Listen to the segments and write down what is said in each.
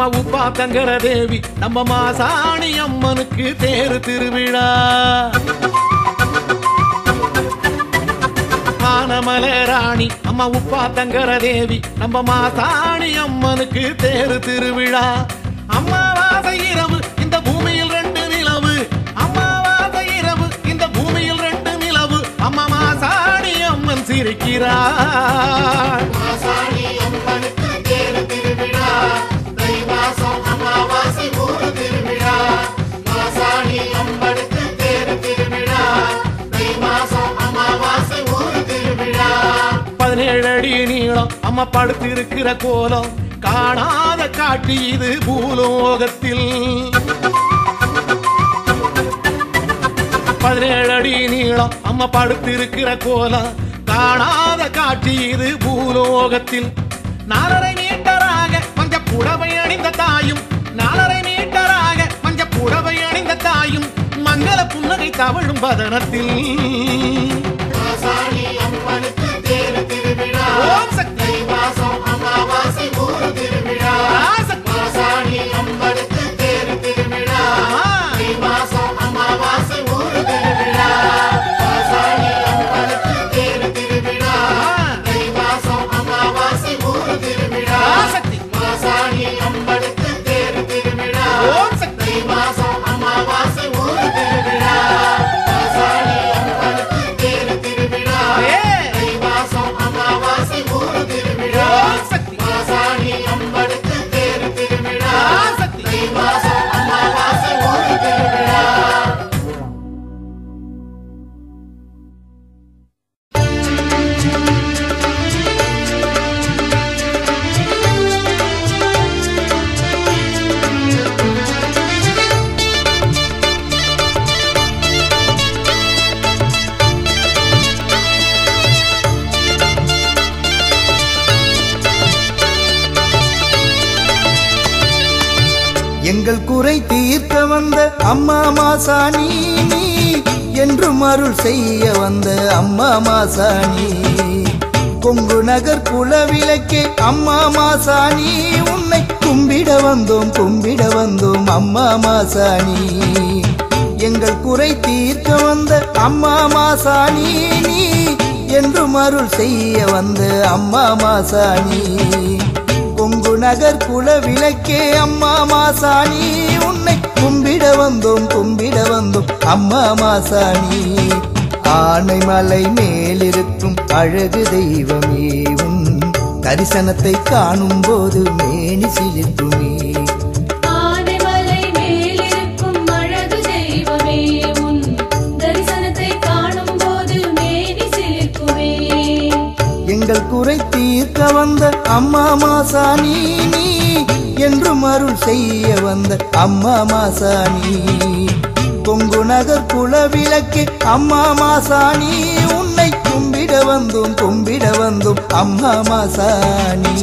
அம்மா உப்பா தங்கர தேவி நம்ம மாசாணி அம்மனுக்கு தேரு திருவிழா ஆனமலை ராணி அம்மா உப்பா தங்கர தேவி நம்ம மாசாணி அம்மனுக்கு தேரு திருவிழா அம்மாவாசை இரவு இந்த பூமியில் ரெண்டு நிலவு அம்மாவாசை இரவு இந்த பூமியில் ரெண்டு நிலவு அம்மா மாசாணி அம்மன் சிரிக்கிறார் மாசாணி அம்மனுக்கு தேரு திருவிழா தை மாசம் அமாவாசை ஊரு திருவிழா மாசாணி அம்மனுக்கு தேரு திருவிழா தை மாசம் அமாவாசை ஊரு திருவிழா பதினேழு அடி நீளம் அம்மா படுத்திருக்கிற கோலம் காணாத காட்சி இது பூலோகத்தில் பதினேழு அடி நீளம் அம்மா படுத்திருக்கிற கோலம் காணாத காட்சி இது பூலோகத்தில் நாலரை மீட்டராக மஞ்ச புடவை அணிந்த தாயும் நாலரை மீட்டராக மஞ்ச புடவை அணிந்த தாயும் மங்கள புன்னகை தவழும் பதனத்தில் மாசாணி அம்மனுக்கு தேரு திருவிழா ஓம் சக்தி தை மாசம் அமாவாசை ஊரு திருவிழா பராசக்தி. மாசாணி அம்மனுக்கு தேரு திருவிழா தை மாசம் அமாவாசை ஊரு திருவிழா மாசாணி அம்மனுக்கு தேரு திருவிழா தை மாசம் அமாவாசை ஊரு திருவிழா பராசக்தி. மாசாணி அம்மனுக்கு தேரு திருவிழா ஓம் சக்தி. தை மாசம் அமாவாசை ஊரு திருவிழா மாசாணி அம்மனுக்கு தேரு திருவிழா ஏ. தை மாசம் அமாவாசை ஊரு திருவிழா ஓம் சக்தி. மாசாணி அம்மனுக்கு தேரு திருவிழா பராசக்தி. தை மாசம் அமாவாசை ஊரு திருவிழா எங்கள் குறை தீர்க்க வந்த அம்மா மாசாணி நீ என்றும் அருள் செய்ய வந்த அம்மா மாசாணி கொங்கு நகர் குலவிளக்கே அம்மா மாசாணி உன்னை கும்பிட வந்தோம் கும்பிட வந்தோம் அம்மா மாசாணி எங்கள் குறை தீர்க்க வந்த அம்மா மாசாணி நீ என்றும் அருள் செய்ய வந்த அம்மா மாசாணி கொங்கு நகர் குல விளக்கே அம்மா மாசாணி உன்னை கும்பிட வந்தோம் கும்பிட வந்தோம் அம்மா மாசாணி ஆனைமலை மேலிருக்கும் அழகு தெய்வமே உன் தரிசனத்தை காணும் போது மேனி சிலிர்க்குமே ஆனைமலை மேலிருக்கும் அழகு தெய்வமே உன் தரிசனத்தை காணும் போது மேனி சிலிர்க்குமே எங்கள் குறை தீர்க்க வந்த அம்மா மாசாணி நீ என்றும் அருள் செய்ய வந்த அம்மா மாசாணி கொங்கு நகர் குலவிளக்கே அம்மா மாசாணி உன்னை கும்பிட வந்தோம் கும்பிட வந்தோம் அம்மா மாசாணி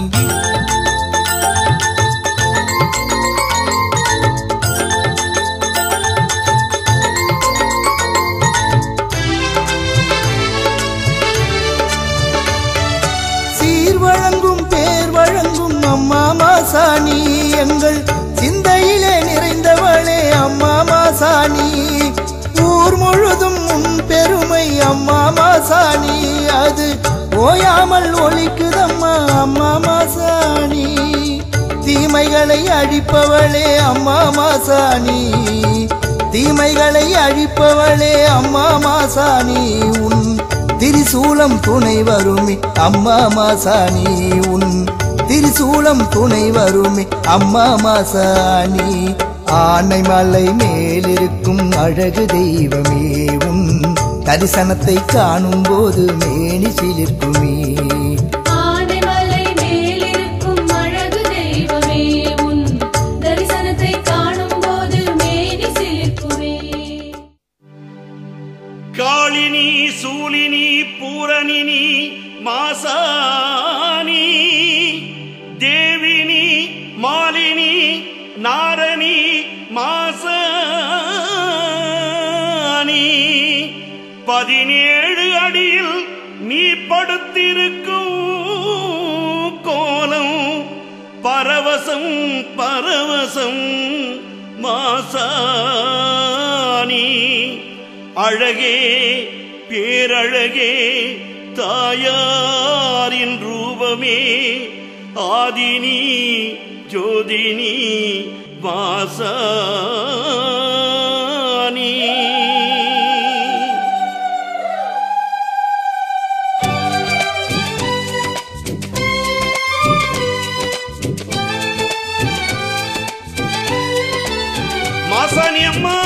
சீர் வழங்கும் பேர் வழங்கும் அம்மா மாசாணி எங்கள் சிந்தையிலே நிறைந்தவளே அம்மா மாசாணி ஊர் முழுதும் உன் பெருமை அம்மா மாசாணி அது ஓயாமல் ஒலிக்குதம்மா அம்மா மாசாணி தீமைகளை அழிப்பவளே அம்மா மாசாணி தீமைகளை அழிப்பவளே அம்மா மாசாணி உன் திரிசூலம் துணை வருமி அம்மா மாசாணி உன் திரிசூலம் துணை வருமி அம்மா மாசாணி ஆனைமலை மேலிருக்கும் அழகு தெய்வமே உன் தரிசனத்தை காணும் போது மேனி சிலிர்க்குமே ஆனைமலை மேலிருக்கும் அழகு தெய்வமே உன் தரிசனத்தை காணும் போது மேனி சிலிர்க்குமே காளினி சூலினி பூரணினி மாசாணி தேவினி மாலினி நாரணி மாசாணி பதினேழு அடியில் நீ படுத்திருக்கும் கோலம் பரவசம் பரவசம் மாசாணி அழகே பேரழகே தாயாரின் ரூபமே ஆதினி ஜோதினி மாசாணி மாசாணி அம்மா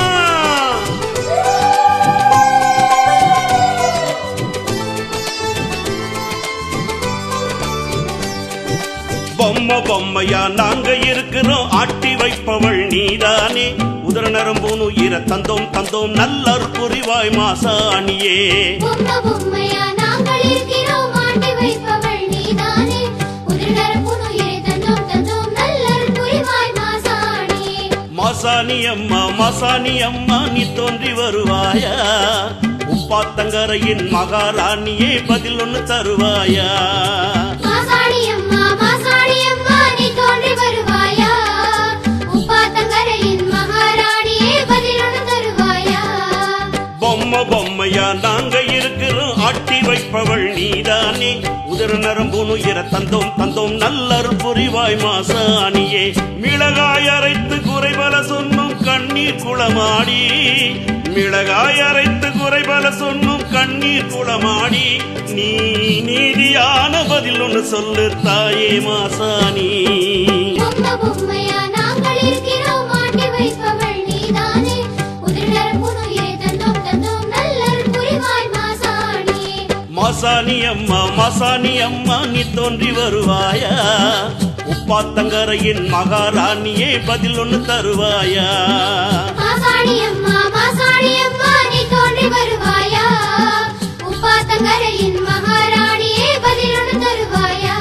பொம்மை பொம்மையா நாங்க இருக்கிறோம் ஆட்டி வைப்பவள் நீதானே உதர நரம்பூன் உயிர தந்தோம் தந்தோம் நல்லர் புரிவாய் மாசாணியே பொம்மை பொம்மையா நாங்கள் இருக்கிறோம் ஆட்டி வைப்பவள் நீதானே உதிர்நர புனுயிரை தந்தோம் தந்தோம் நல்லர் புரிவாய் மாசாணியே மாசாணி அம்மா மாசாணி அம்மா நீ தோன்றி வருவாயா உப்பாத்தங்கரையின் மகாராணியே பதில் ஒண்ணு தருவாயா மாசாணி அம்மா மாசாணி அம்மா நீ தோன்றி வருவாயா உப்பாத்தங்கரையின் மகாராணியே பதிலொன்று தருவாயா பொம்மை பொம்மையா நாங்க இருக்கிறோம் ஆட்டி வைப்பவள் நீதானே உதர நரம்புனு இர தந்தோம் தந்தோம் நல்லர் புரிவாய் மாசாணியே மிளகாய் அரைத்து குறைபல சொன்னும் கண்ணீர் குளமாடி மிளகாய் அரைத்து குறைபல சொன்னும் கண்ணீர் குளமாடி நீ நீதியான பதில் ஒன்று சொல்லு தாயே மாசாணி பொம்மை பொம்மையா நாங்கள் இருக்கிறோம் ஆட்டி வைப்பவள் நீதானே உதிர்நர புனுயிரை தந்தோம் தந்தோம் நல்லர் புரிவாய் மாசாணியே மாசாணி அம்மா மாசாணி அம்மா நீ தோன்றி வருவாயா உப்பாத்தங்கரையின் மகாராணியே பதில் ஒண்ணு தருவாயா மாசாணி அம்மா மாசாணி அம்மா நீ தோன்றி வருவாயா உப்பாத்தங்கரையின் மகாராணியே பதிலொன்று தருவாயா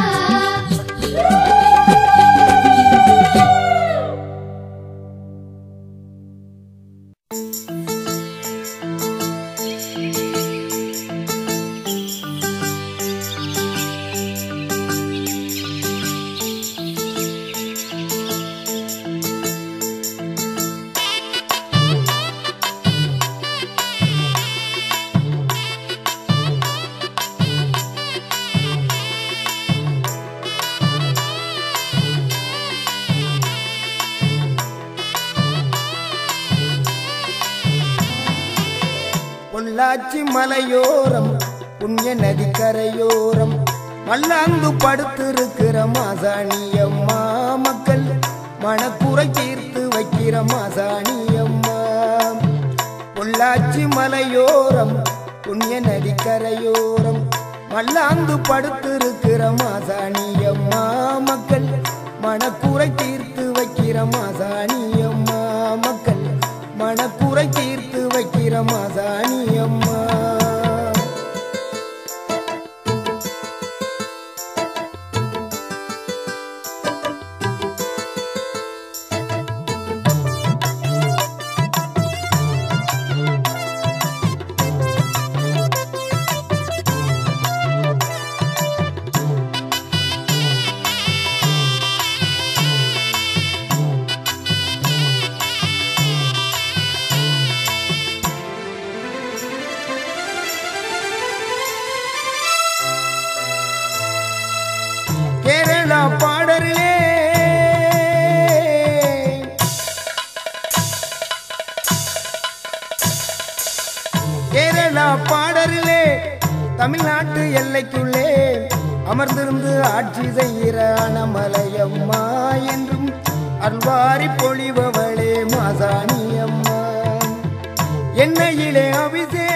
பொள்ளாச்சி மலையோரம் புண்ணிய நதிக்கரையோரம் மல்லாந்து படுத்திருக்கிற மாசாணி அம்மா மக்கள் மனக்குறை தீர்த்து வைக்கிற மாசாணி அம்மா பொள்ளாச்சி மலையோரம் புண்ணிய நதிக்கரையோரம் மல்லாந்து படுத்திருக்கிற மாசாணி அம்மா மக்கள் மனக்குறை தீர்த்து வைக்கிற மாசாணி அம்மா மக்கள் மனக்குறை தீர்த்து வைக்கிற மாசாணி அம்மா கேரளா பாடரிலே கேரளா பாடரிலே தமிழ்நாட்டு எல்லைக்குள்ளே அமர்ந்திருந்து ஆட்சி செய்கிற அனமலையம்மா என்றும் அல்வாரி பொழிபவளே மாசாணி அம்மா எண்ணெயிலே அபிஷேகம்